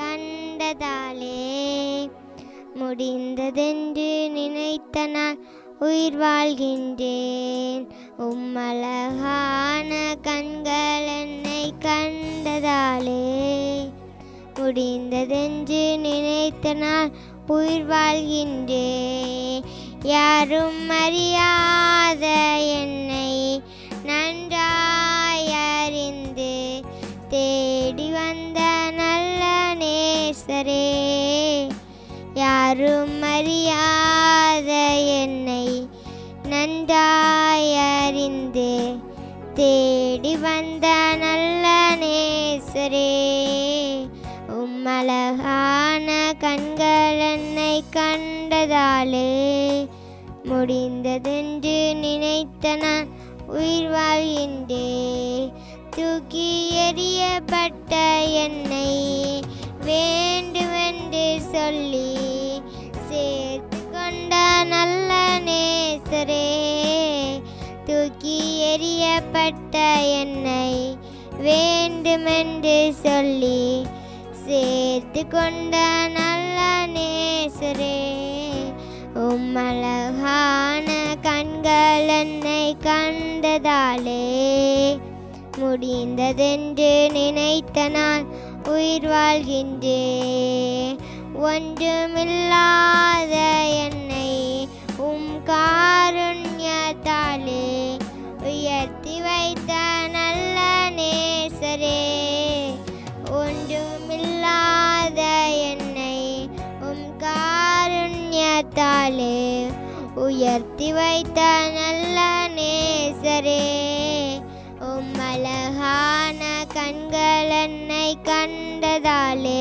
கண்டதாலே முடிந்ததென்று நினைத்த நான் உயிர் வாழ்கின்றேன் உம்மழகான கண்கள் என்னை கண்டதாலே முடிந்ததென்று நினைத்த நான் உயிர் வாழ்கின்றேன் யாரும் அறியாத என்னை நன்றாய் அறிந்து தேடி வந்த நல்ல நேசரே யாரும் அறியாத என்னை நன்றாய் அறிந்து தேடி வந்த நல்ல நேசரே உம்மழகான கண்கள் என்னை கண்டதாலே முடிந்ததென்று நினைத்த நான் உயிர் வாழ்கின்றேன் தூக்கி எறியப்பட்ட என்னை வேண்டுமென்று சொல்லி சேர்த்து கொண்ட நல்ல நேசரே தூக்கி எறியப்பட்ட என்னை வேண்டுமென்று சொல்லி சேர்த்து கொண்ட நல்ல நேசரே உம்மழகான கண்கள் என்னை கண்டதாலே முடிந்ததென்று நினைத்த நான் உயிர் வாழ்கின்றேன் ஒன்றுமில்லாத என்னை உம் காருண்யத்தாலே உயர்த்தி வைத்த நல்ல நேசரே ஒன்றுமில்லாத என்னை உம் காருண்யத்தாலே உயர்த்தி வைத்த நல்ல நேசரே உம் அழகான கண்கள் என்னை கண்டதாலே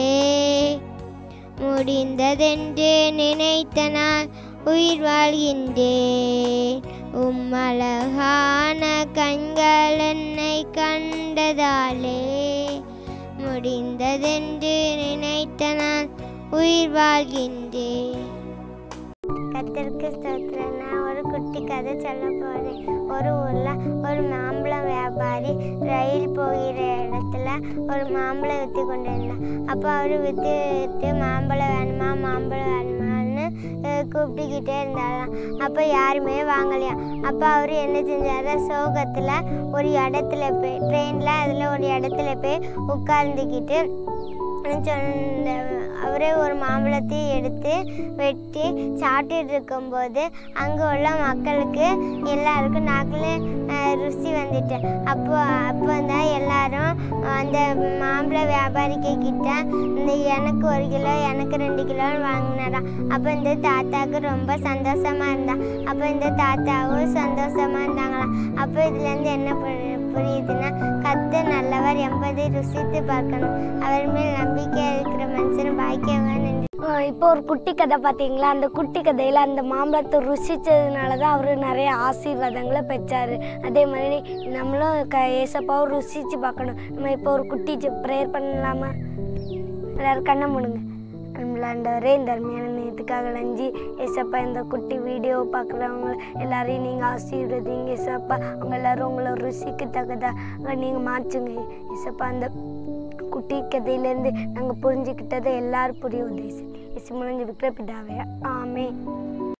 முடிந்ததென்று நினைத்த நான் உயிர் வாழ்கின்றேன் உம் அழகான கண்கள் என்னை கண்டதாலே முடிந்ததென்று நினைத்த நான் உயிர் வாழ்கின்றேன் கத்திற்கு ஸ்தோத்திரம் நான் ஒரு குட்டி கதை சொல்ல போகிறேன் ஒரு ஊரில் ஒரு மாம்பழம் வியாபாரி ரயில் போகிற இடத்துல ஒரு மாம்பழம் விற்று கொண்டு இருந்தான் அப்போ அவர் விற்று விற்று மாம்பழம் வேணுமா மாம்பழம் வேணுமான்னு அஹ், கூப்பிட்டுக்கிட்டே இருந்தாராம் அப்போ யாருமே வாங்கலையாம் அப்போ அவர் என்ன செஞ்சாரு சோகத்தில் ஒரு இடத்துல போய் ட்ரெயினில் அதில் ஒரு இடத்துல போய் உட்கார்ந்துக்கிட்டு சொன்ன அவரே ஒரு மாம்பழத்தை எடுத்து வெட்டி சாப்பிட்டுட்டு இருக்கும்போது அங்கே உள்ள மக்களுக்கு எல்லாருக்கும் நாக்கில் அஹ், ருசி வந்துட்டு அப்போ அப்போ தான் எல்லாரும் அந்த மாம்பழ வியாபாரிக்கு கிட்ட இந்த எனக்கு ஒரு கிலோ எனக்கு ரெண்டு கிலோன்னு வாங்கினாராம் அப்போ இந்த தாத்தாவுக்கு ரொம்ப சந்தோஷமா இருந்தா அப்போ இந்த தாத்தாவும் சந்தோஷமா இருந்தாங்களாம் அப்போ இதுலேருந்து என்ன புரி- புரியுதுன்னா கத்து நல்லவர் என்பதை ருசித்து பார்க்கணும் அவர் மேல் நம்பிக்கை இருக்கிற மனுஷன் பாக்கியவன் என்று ஆஹ் இப்போ ஒரு குட்டி கதை பார்த்தீங்களா அந்த குட்டி கதையில் அந்த மாம்பழத்தை ருசித்ததுனால தான் அவர் நிறைய ஆசீர்வாதங்களை பெற்றார் அதே மாதிரி நம்மளும் க ஏசப்பாவும் ருசித்து பார்க்கணும் நம்ம இப்போ ஒரு குட்டி ப்ரேயர் பண்ணலாமா எல்லாரும் கண்ணை மூடுங்க நம்மளாண்டவரே இந்த அருமையான நேரத்துக்காக நன்றி ஏசப்பா இந்த குட்டி வீடியோ பார்க்குறவங்க எல்லாரையும் நீங்கள் ஆசீர்வதிங்க ஏசப்பா அவங்க எல்லாரும் உங்களை ருசிக்கு தக்கதாக நீங்கள் மாற்றுங்க ஏசப்பா அந்த குட்டி கதையிலேருந்து நாங்கள் புரிஞ்சுக்கிட்டதை எல்லாரும் புரிய உதவி இசை முடிஞ்சு விக்கிர பிதாவே ஆமே